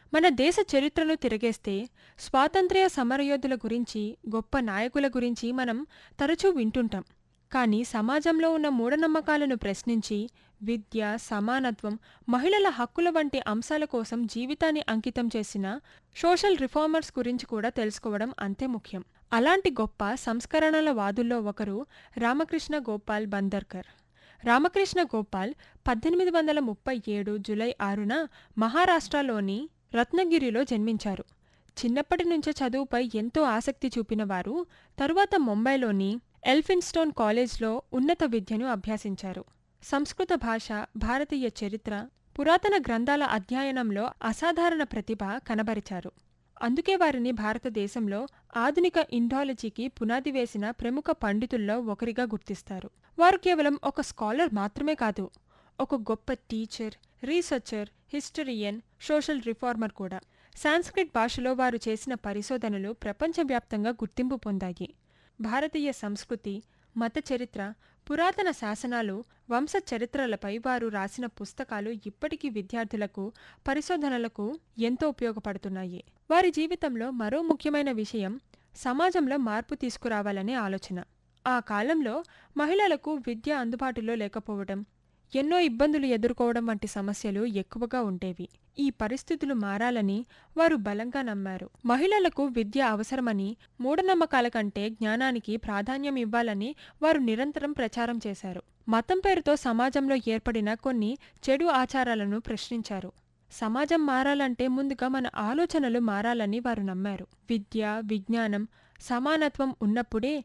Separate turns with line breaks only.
మన దేశ చరిత్రను తిరగేస్తే స్వాతంత్ర్య సమరయోధుల గురించి గొప్ప నాయకుల గురించి మనం తరచూ వింటుంటాం కానీ సమాజంలో ఉన్న మూఢనమ్మకాలను ప్రశ్నించి విద్య సమానత్వం మహిళల హక్కుల వంటి అంశాల కోసం జీవితాన్ని అంకితం చేసిన సోషల్ రిఫార్మర్స్ గురించి కూడా తెలుసుకోవడం అంతే ముఖ్యం అలాంటి గొప్ప సంస్కరణల వాదుల్లో ఒకరు రామకృష్ణ గోపాల్ బందర్కర్ రామకృష్ణ గోపాల్ పద్దెనిమిది వందల ముప్పై ఏడు జులై ఆరున మహారాష్ట్రలోని రత్నగిరిలో జన్మించారు చిన్నప్పటి నుంచే చదువుపై ఎంతో ఆసక్తి చూపిన వారు తరువాత ముంబైలోని ఎల్ఫిన్స్టోన్ కాలేజ్లో ఉన్నత విద్యను అభ్యసించారు సంస్కృత భాష భారతీయ చరిత్ర పురాతన గ్రంథాల అధ్యయనంలో అసాధారణ ప్రతిభ కనబరిచారు అందుకే వారిని భారతదేశంలో ఆధునిక ఇండాలజీకి పునాది వేసిన ప్రముఖ పండితుల్లో ఒకరిగా గుర్తిస్తారు వారు కేవలం ఒక స్కాలర్ మాత్రమే కాదు ఒక గొప్ప teacher researcher historian social reformer కూడా సాంస్క్రిట్ భాషలో వారు చేసిన పరిశోధనలు ప్రపంచవ్యాప్తంగా గుర్తింపు పొందాయి భారతీయ సంస్కృతి మత చరిత్ర పురాతన శాసనాలు వంశ చరిత్రలపై వారు రాసిన పుస్తకాలు ఇప్పటికీ విద్యార్థులకు పరిశోధనలకు ఎంతో ఉపయోగపడుతున్నాయి వారి జీవితంలో మరో ముఖ్యమైన విషయం సమాజంలో మార్పు తీసుకురావాలనే ఆలోచన ఆ కాలంలో మహిళలకు విద్య అందుబాటులో లేకపోవడం ఎన్నో ఇబ్బందులు ఎదుర్కోవడం వంటి సమస్యలు ఎక్కువగా ఉండేవి ఈ పరిస్థితులు మారాలని వారు బలంగా నమ్మారు మహిళలకు విద్య అవసరమని మూఢనమ్మకాల కంటే జ్ఞానానికి ప్రాధాన్యం ఇవ్వాలని వారు నిరంతరం ప్రచారం చేశారు మతం పేరుతో సమాజంలో ఏర్పడిన కొన్ని చెడు ఆచారాలను ప్రశ్నించారు సమాజం మారాలంటే ముందుగా మన ఆలోచనలు మారాలని వారు నమ్మారు విద్య విజ్ఞానం సమానత్వం ఉన్నప్పుడే